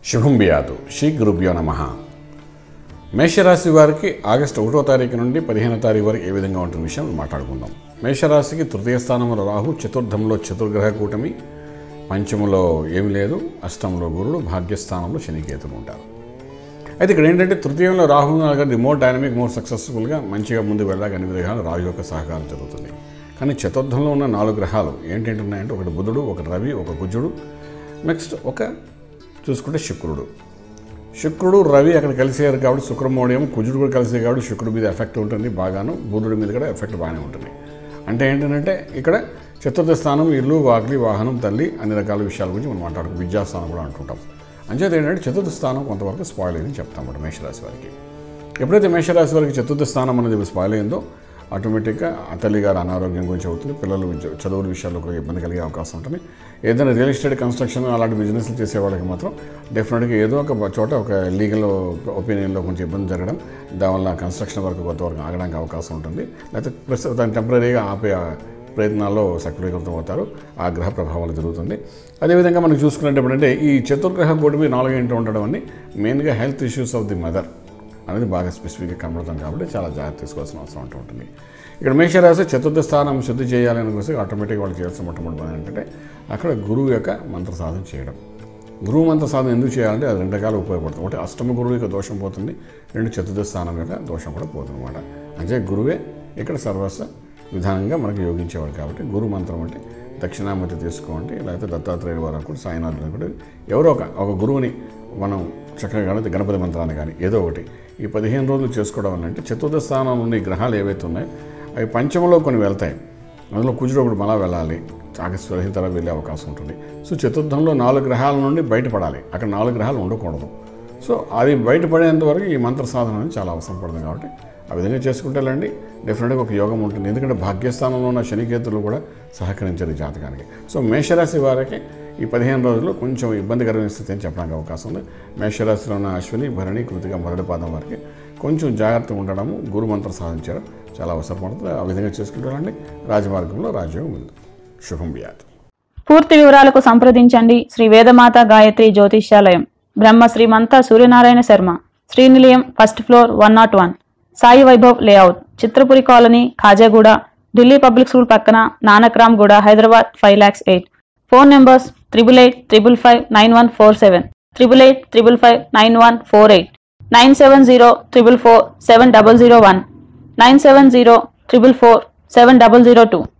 శుభం బియాదు శ్రీ గురుభ్యో నమ మేషరాశి వారికి ఆగస్టు ఒకటో తారీఖు నుండి పదిహేనో తారీఖు వరకు ఏ విధంగా ఉంటుంది విషయం మాట్లాడుకుందాం మేషరాశికి తృతీయ స్థానంలో రాహు చతుర్థంలో చతుర్గ్రహ కూటమి పంచములో ఏమి లేదు అష్టంలో గురుడు భాగ్యస్థానంలో శనికేతులు ఉంటారు అయితే ఇక్కడ ఏంటంటే తృతీయంలో రాహు గారి మోర్ డైనమిక్ మోర్ సక్సెస్ఫుల్గా మంచిగా ముందు వెళ్ళగా అన్ని విధాలు రాహు యొక్క సహకారం జరుగుతుంది కానీ చతుర్థంలో ఉన్న నాలుగు గ్రహాలు ఏంటంటే ఉన్నాయంటే ఒకటి బుధుడు ఒకటి రవి ఒక కుజుడు నెక్స్ట్ ఒక చూసుకుంటే శుక్రుడు శుక్రుడు రవి అక్కడ కలిసేయారు కాబట్టి శుక్రమోడియం కుజుడు కూడా కలిసే కాబట్టి శుక్రుడి మీద ఎఫెక్ట్ ఉంటుంది బాగాను బుధుడి మీద కూడా ఎఫెక్ట్ బాగానే ఉంటుంది అంటే ఏంటంటే ఇక్కడ చతుర్థ స్థానం ఇల్లు వాకిలి వాహనం తల్లి అన్ని రకాల విషయాల గురించి మనం మాట్లాడుకుంటాం విద్యాస్థానం కూడా అంటుంటాం అంచేత ఏంటంటే చతుర్థ స్థానం కొంతవరకు స్పాయిల్ అయిందని చెప్తాం అన్నమాట మేషరాశి వారికి ఎప్పుడైతే మేషరాశి వారికి చతుర్థ స్థానం అనేది స్పాయిల్ అయిందో ఆటోమేటిక్గా ఆ తల్లి గారు అనారోగ్యం గురించి అవుతుంది పిల్లలు విద్య- చదువుల విషయాల్లో కూడా ఇబ్బంది కలిగే అవకాశం ఉంటుంది ఏదైనా రియల్ ఎస్టేట్ కన్స్ట్రక్షన్ అలాంటి బిజినెస్లు చేసే వాళ్ళకి మాత్రం డెఫినెట్గా ఏదో ఒక చోట ఒక లీగల్ ఒపీనియన్లో కొంచెం ఇబ్బంది జరగడం దానివల్ల కన్స్ట్రక్షన్ వరకు కొంతవరకు ఆగడానికి అవకాశం ఉంటుంది లేకపోతే ప్రస్తుతం టెంపరీగా ఆపే ఆ ప్రయత్నాల్లో సక్రియంతం అవుతారు ఆ గ్రహ ప్రభావాలు జరుగుతుంది అదేవిధంగా మనం చూసుకునేటప్పుడు అంటే ఈ చతుర్గ్రహ కూటమి నాలుగు ఇంట్లో ఉండడం అని మెయిన్గా health issues of the mother అనేది బాగా స్పెసిఫిక్గా కనబడుతుంది కాబట్టి చాలా జాగ్రత్త తీసుకోవాల్సిన అవసరం అంటూ ఉంటుంది ఇక్కడ మేషరాశి చతుర్థ స్థానం శుద్ధి చేయాలని కోసం ఆటోమేటిక్గా వాళ్ళు చేయాల్సిన మొట్టమొదటి పని ఏంటంటే అక్కడ గురువు యొక్క మంత్ర సాధన చేయడం గురువు మంత్ర సాధన ఎందుకు చేయాలంటే అది రెండు రకాలు ఉపయోగపడుతుంది ఒకటి అష్టమ గురువు యొక్క దోషం పోతుంది రెండు చతుర్థ స్థానం యొక్క దోషం కూడా పోతుంది అనమాట అంటే గురువే ఇక్కడ సర్వస్వ విధానంగా మనకు యోగించేవాడు కాబట్టి గురు మంత్రం అంటే దక్షిణామూర్తి తీసుకోండి లేకపోతే దత్తాత్రేయుడు వారు అనుకుంటే సాయినాథుడు అనుకుంటే ఎవరో ఒక ఒక గురువుని మనం చక్కగా కానీ గణపతి మంత్రాన్ని కానీ ఏదో ఒకటి ఈ పదిహేను రోజులు చేసుకోవడం వల్ల అంటే చతుర్థ స్థానంలో ఉన్న ఈ గ్రహాలు ఏవైతే ఉన్నాయో అవి పంచమంలో కొన్ని వెళ్తాయి అందులో కుజుడు ఒకటి మళ్ళా వెళ్ళాలి ఆగస్టు పదిహేను తర్వాత వెళ్ళే అవకాశం ఉంటుంది సో చతుర్థంలో నాలుగు గ్రహాల నుండి బయటపడాలి అక్కడ నాలుగు గ్రహాలు ఉండకూడదు సో అది బయటపడేంత వరకు ఈ మంత్ర సాధన అనేది చాలా అవసరం పడుతుంది కాబట్టి ఆ విధంగా చేసుకుంటేలండి డెఫినెట్గా ఒక యోగం ఉంటుంది ఎందుకంటే భాగ్యస్థానంలో ఉన్న శనికేతులు కూడా సహకరించారు ఈ జాతకానికి సో మేషరాశి వారికి ఈ పదిహేను రోజులు కొంచెం ఇబ్బందికరమైన స్థితి అని చెప్పడానికి అవకాశం ఉంది మేషరాశిలో ఉన్న అశ్విని భరణి కృతిక మొదటి పాదం వారికి కొంచెం జాగ్రత్తగా ఉండడము గురు మంత్ర సాధించడం చాలా అవసరపడుతుంది ఆ విధంగా చేసుకుంటారండి రాజమార్గంలో రాజయోగం ఉంది శుభం బియాత్ పూర్తి వివరాలకు సంప్రదించండి Shri Vedamata Gayatri Jyotishyalayam Brahma Srimantha Suryanarayana Sharma Srinilayam first floor one naught one Sai Vaibhav layout Chitrapuri colony Khajaguda Delhi public school పక్కన Nanakramguda Hyderabad five lakhs eight phone numbers triple eight triple five nine one four seven triple eight triple five nine one four eight nine seven zero triple four seven double zero one nine seven zero triple four seven double zero two